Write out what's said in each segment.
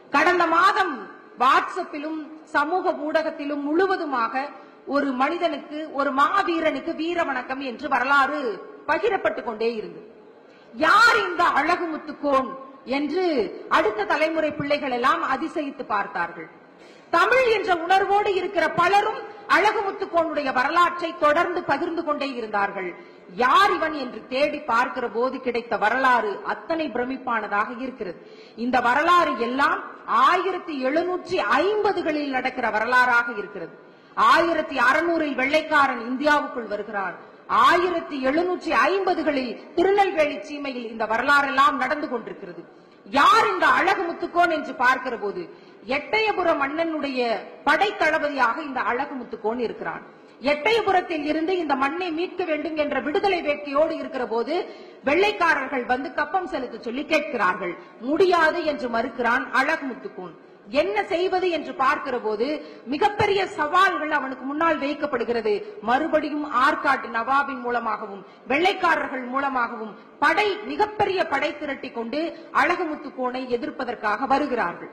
கடந்த மாதம் வாட்ஸ்அப்பிலும் சமூக ஊடகத்திலும் முழுவதுமாக ஒரு மனிதனுக்கு ஒரு மாவீரனுக்கு வீர வணக்கம் என்று வரலாறு பகிரப்பட்டுக் கொண்டே இருந்தது யார் இந்த அழகு முத்துக்கோன் என்று அடுத்த தலைமுறை பிள்ளைகள் எல்லாம் அதிசயித்து பார்த்தார்கள் தமிழ் என்ற உணர்வோடு இருக்கிற பலரும் அழகு முத்துக்கோனுடைய வரலாற்றை தொடர்ந்து பகிர்ந்து கொண்டே இருந்தார்கள் யார் இவன் என்று தேடி பார்க்கிற போது கிடைத்த வரலாறு அத்தனை பிரமிப்பானதாக இருக்கிறது இந்த வரலாறு எல்லாம் ஆயிரத்தி எழுநூற்றி ஐம்பதுகளில் நடக்கிற வரலாறாக இருக்கிறது ஆயிரத்தி அறுநூறில் வெள்ளைக்காரன் இந்தியாவுக்குள் வருகிறான் ஆயிரத்தி எழுநூற்றி ஐம்பதுகளில் திருநெல்வேலி சீமையில் இந்த வரலாறெல்லாம் நடந்து கொண்டிருக்கிறது யார் இந்த அழகு முத்துக்கோன் என்று பார்க்கிற போது எட்டயபுர மன்னனுடைய படைத்தளபதியாக இந்த அழகு முத்துக்கோன் இருக்கிறான் எட்டயபுரத்தில் இருந்து இந்த மண்ணை மீட்க வேண்டும் என்ற விடுதலை வேட்கையோடு இருக்கிற போது வெள்ளைக்காரர்கள் வந்து கப்பம் செலுத்த சொல்லி கேட்கிறார்கள் முடியாது என்று மறுக்கிறான் அழகு முத்துக்கோன் என்ன செய்வது என்று பார்க்கிற போது மிகப்பெரிய சவால்கள் அவனுக்கு முன்னால் வைக்கப்படுகிறது மறுபடியும் ஆற்காட்டு நவாபின் மூலமாகவும் வெள்ளைக்காரர்கள் மூலமாகவும் படை மிகப்பெரிய படை திரட்டி கொண்டு அழகுமுத்துக்கோனை எதிர்ப்பதற்காக வருகிறார்கள்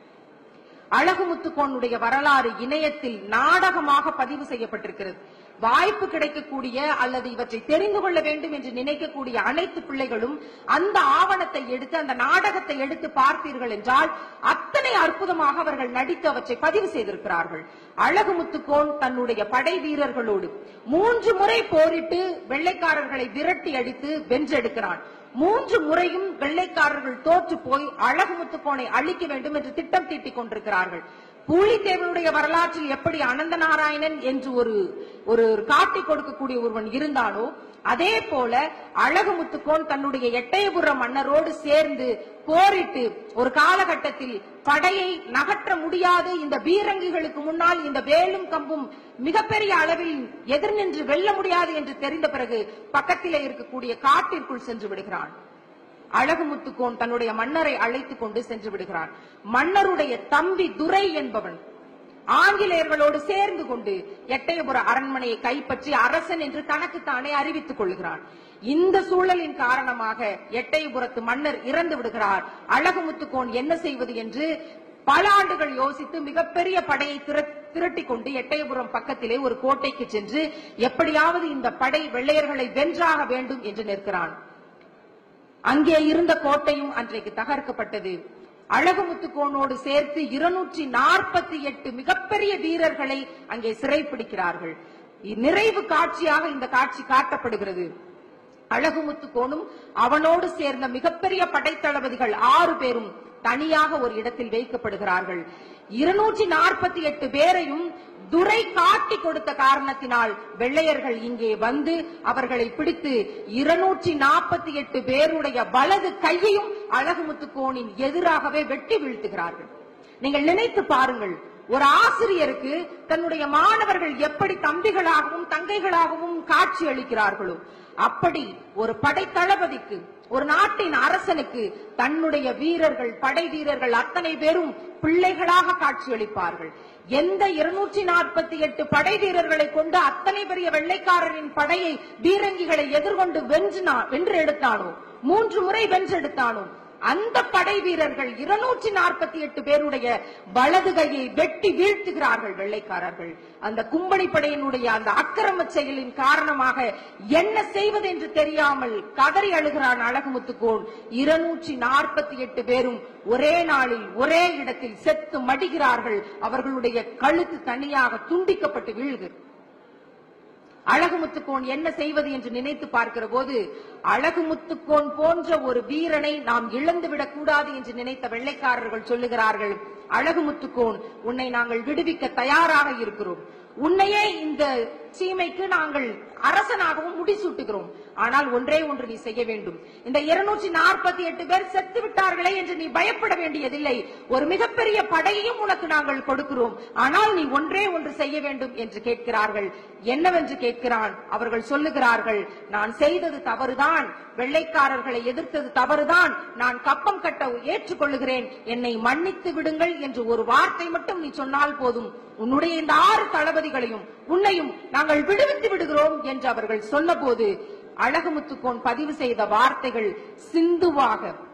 அழகுமுத்துக்கோனுடைய வரலாறு இணையத்தில் நாடகமாக பதிவு செய்யப்பட்டிருக்கிறது வாய்ப்பு கிடைக்கக்கூடிய அல்லது இவற்றை தெரிந்து கொள்ள வேண்டும் என்று நினைக்கக்கூடிய அனைத்து பிள்ளைகளும் அந்த ஆவணத்தை எடுத்து அந்த நாடகத்தை எடுத்து பார்த்தீர்கள் என்றால் அத்தனை அற்புதமாக அவர்கள் நடித்து அவற்றை பதிவு செய்திருக்கிறார்கள் அழகுமுத்துக்கோன் தன்னுடைய படை வீரர்களோடு மூன்று முறை போரிட்டு வெள்ளைக்காரர்களை விரட்டி அடித்து வென்றெடுக்கிறான் மூன்று முறையும் வெள்ளைக்காரர்கள் தோற்று போய் அழகுமுத்துக்கோனை அழிக்க வேண்டும் என்று திட்டம் தீட்டிக் கொண்டிருக்கிறார்கள் பூலித்தேவனுடைய வரலாற்றில் எப்படி அனந்த நாராயணன் என்று ஒரு ஒரு காட்டி கொடுக்கக்கூடிய ஒருவன் இருந்தானோ அதே போல அழகுமுத்துக்கோன் தன்னுடைய எட்டயபுர மன்னரோடு சேர்ந்து போரிட்டு ஒரு காலகட்டத்தில் படையை நகற்ற முடியாது இந்த பீரங்கிகளுக்கு முன்னால் இந்த வேலும் கம்பும் மிகப்பெரிய அளவில் எதிர் நின்று வெல்ல முடியாது என்று தெரிந்த பிறகு பக்கத்திலே இருக்கக்கூடிய காட்டிற்குள் சென்று விடுகிறான் அழகுமுத்துக்கோன் தன்னுடைய மன்னரை அழைத்துக் கொண்டு சென்று விடுகிறான் மன்னருடைய தம்பி துரை என்பவன் ஆங்கிலேயர்களோடு சேர்ந்து கொண்டு எட்டயபுர அரண்மனையை கைப்பற்றி அரசன் என்று தனக்குத்தானே அறிவித்துக் கொள்கிறான் இந்த சூழலின் காரணமாக எட்டயபுரத்து மன்னர் இறந்து விடுகிறார் அழகுமுத்துக்கோன் என்ன செய்வது என்று பல ஆண்டுகள் யோசித்து மிகப்பெரிய படையை திர- திரட்டிக் கொண்டு எட்டயபுரம் பக்கத்திலே ஒரு கோட்டைக்கு சென்று எப்படியாவது இந்த படை வெள்ளையர்களை வென்றாக வேண்டும் என்று நிற்கிறான் அங்கே இருந்த கோட்டையும் அன்றைக்கு தகர்க்கப்பட்டது அழகுமுத்துக்கோனோடு சேர்த்து இருநூற்றி நாற்பத்தி எட்டு மிகப்பெரிய வீரர்களை அங்கே சிறைப்பிடிக்கிறார்கள் நிறைவு காட்சியாக இந்த காட்சி காட்டப்படுகிறது அழகுமுத்துக்கோனும் அவனோடு சேர்ந்த மிகப்பெரிய படைத்தளபதிகள் ஆறு பேரும் தனியாக ஒரு இடத்தில் வைக்கப்படுகிறார்கள் இருநூற்றி நாற்பத்தி எட்டு பேரையும் துரை காட்டி கொடுத்த காரணத்தினால் வெள்ளையர்கள் இங்கே வந்து அவர்களை பிடித்து இருநூற்றி நாற்பத்தி எட்டு பேருடைய வலது கையையும் அழகுமுத்துக்கோனின் எதிராகவே வெட்டி வீழ்த்துகிறார்கள் நீங்கள் நினைத்து பாருங்கள் ஒரு ஆசிரியருக்கு தன்னுடைய மாணவர்கள் எப்படி தம்பிகளாகவும் தங்கைகளாகவும் காட்சி அளிக்கிறார்களோ அப்படி ஒரு படைத்தளபதிக்கு ஒரு நாட்டின் அரசனுக்கு தன்னுடைய வீரர்கள் படை வீரர்கள் அத்தனை பேரும் பிள்ளைகளாக காட்சியளிப்பார்கள் எந்த இருநூற்றி நாற்பத்தி எட்டு படை வீரர்களை கொண்டு அத்தனை பெரிய வெள்ளைக்காரரின் படையை பீரங்கிகளை எதிர்கொண்டு வென்று வென்று எடுத்தானோ மூன்று முறை வென்றெடுத்தானோ அந்த படை வீரர்கள் இருநூற்றி நாற்பத்தி எட்டு பேருடைய வலது கையை வெட்டி வீழ்த்துகிறார்கள் வெள்ளைக்காரர்கள் அந்த கும்படி படையினுடைய அந்த அக்கிரம செயலின் காரணமாக என்ன செய்வது என்று தெரியாமல் கதறி அழுகிறான் அழகுமுத்துக்கோன் இருநூற்றி நாற்பத்தி எட்டு பேரும் ஒரே நாளில் ஒரே இடத்தில் செத்து மடிகிறார்கள் அவர்களுடைய கழுத்து தனியாக துண்டிக்கப்பட்டு வீழ்கிறது அழகுமுத்துக்கோன் என்ன செய்வது என்று நினைத்து பார்க்கிற போது அழகுமுத்துக்கோன் போன்ற ஒரு வீரனை நாம் இழந்துவிடக் கூடாது என்று நினைத்த வெள்ளைக்காரர்கள் சொல்லுகிறார்கள் அழகுமுத்துக்கோன் உன்னை நாங்கள் விடுவிக்க தயாராக இருக்கிறோம் உன்னையே இந்த சீமைக்கு நாங்கள் அரசனாகவும் முடிசூட்டுகிறோம் ஆனால் ஒன்றே ஒன்று நீ செய்ய வேண்டும் இந்த இருநூற்றி நாற்பத்தி எட்டு பேர் செத்து விட்டார்களே என்று நீ பயப்பட வேண்டியதில்லை ஒரு மிகப்பெரிய படையையும் உனக்கு நாங்கள் கொடுக்கிறோம் ஆனால் நீ ஒன்றே ஒன்று செய்ய வேண்டும் என்று கேட்கிறார்கள் என்னவென்று கேட்கிறான் அவர்கள் சொல்லுகிறார்கள் நான் செய்தது தவறுதான் வெள்ளைக்காரர்களை எதிர்த்தது தவறுதான் நான் கப்பம் கட்ட ஏற்றுக்கொள்ளுகிறேன் என்னை மன்னித்து விடுங்கள் என்று ஒரு வார்த்தை மட்டும் நீ சொன்னால் போதும் உன்னுடைய இந்த ஆறு தளபதிகளையும் உன்னையும் நாங்கள் விடுவித்து விடுகிறோம் என்று அவர்கள் சொன்னபோது அழகுமுத்துக்கோன் பதிவு செய்த வார்த்தைகள் சிந்துவாக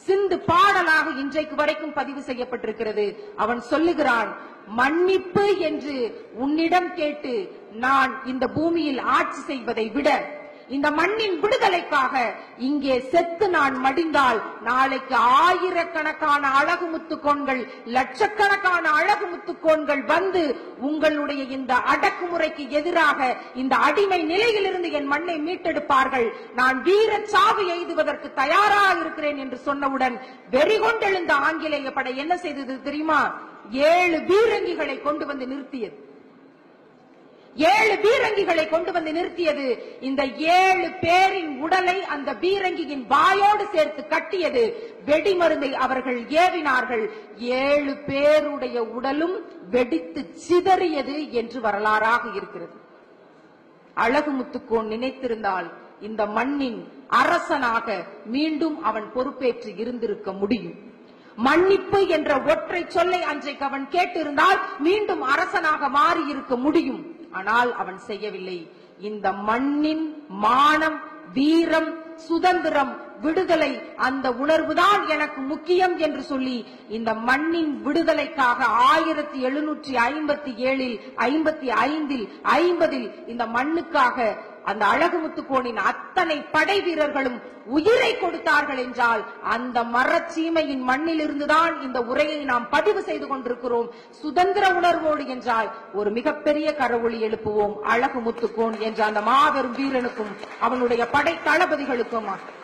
சிந்து பாடலாக இன்றைக்கு வரைக்கும் பதிவு செய்யப்பட்டிருக்கிறது அவன் சொல்லுகிறான் மன்னிப்பு என்று உன்னிடம் கேட்டு நான் இந்த பூமியில் ஆட்சி செய்வதை விட இந்த மண்ணின் விடுதலைக்காக இங்கே செத்து நான் மடிந்தால் நாளைக்கு ஆயிரக்கணக்கான அழகு முத்துக்கோன்கள் லட்சக்கணக்கான அழகு முத்துக்கோன்கள் வந்து உங்களுடைய இந்த அடக்குமுறைக்கு எதிராக இந்த அடிமை நிலையிலிருந்து என் மண்ணை மீட்டெடுப்பார்கள் நான் வீர சாவு எய்துவதற்கு தயாராக இருக்கிறேன் என்று சொன்னவுடன் வெறிகொண்டெழுந்த ஆங்கிலேய படை என்ன செய்தது தெரியுமா ஏழு பீரங்கிகளை கொண்டு வந்து நிறுத்தியது ஏழு பீரங்கிகளை கொண்டு வந்து நிறுத்தியது இந்த ஏழு பேரின் உடலை அந்த பீரங்கியின் வாயோடு சேர்த்து கட்டியது வெடிமருந்தை அவர்கள் ஏவினார்கள் ஏழு பேருடைய உடலும் வெடித்து சிதறியது என்று வரலாறாக இருக்கிறது அழகு முத்துக்கோன் நினைத்திருந்தால் இந்த மண்ணின் அரசனாக மீண்டும் அவன் பொறுப்பேற்று இருந்திருக்க முடியும் மன்னிப்பு என்ற ஒற்றை சொல்லை அன்றைக்கு அவன் கேட்டிருந்தால் மீண்டும் அரசனாக மாறி இருக்க முடியும் ஆனால் அவன் செய்யவில்லை இந்த மண்ணின் மானம் வீரம் சுதந்திரம் விடுதலை அந்த உணர்வுதான் எனக்கு முக்கியம் என்று சொல்லி இந்த மண்ணின் விடுதலைக்காக ஆயிரத்தி எழுநூற்றி ஐம்பத்தி ஏழில் ஐம்பத்தி ஐந்தில் ஐம்பதில் இந்த மண்ணுக்காக அந்த அழகுமுத்துக்கோனின் அத்தனை படை வீரர்களும் உயிரை கொடுத்தார்கள் என்றால் அந்த மரச்சீமையின் மண்ணிலிருந்துதான் இந்த உரையை நாம் பதிவு செய்து கொண்டிருக்கிறோம் சுதந்திர உணர்வோடு என்றால் ஒரு மிகப்பெரிய கரவொளி எழுப்புவோம் அழகு முத்துக்கோன் என்ற அந்த மாபெரும் வீரனுக்கும் அவனுடைய படை தளபதிகளுக்கும்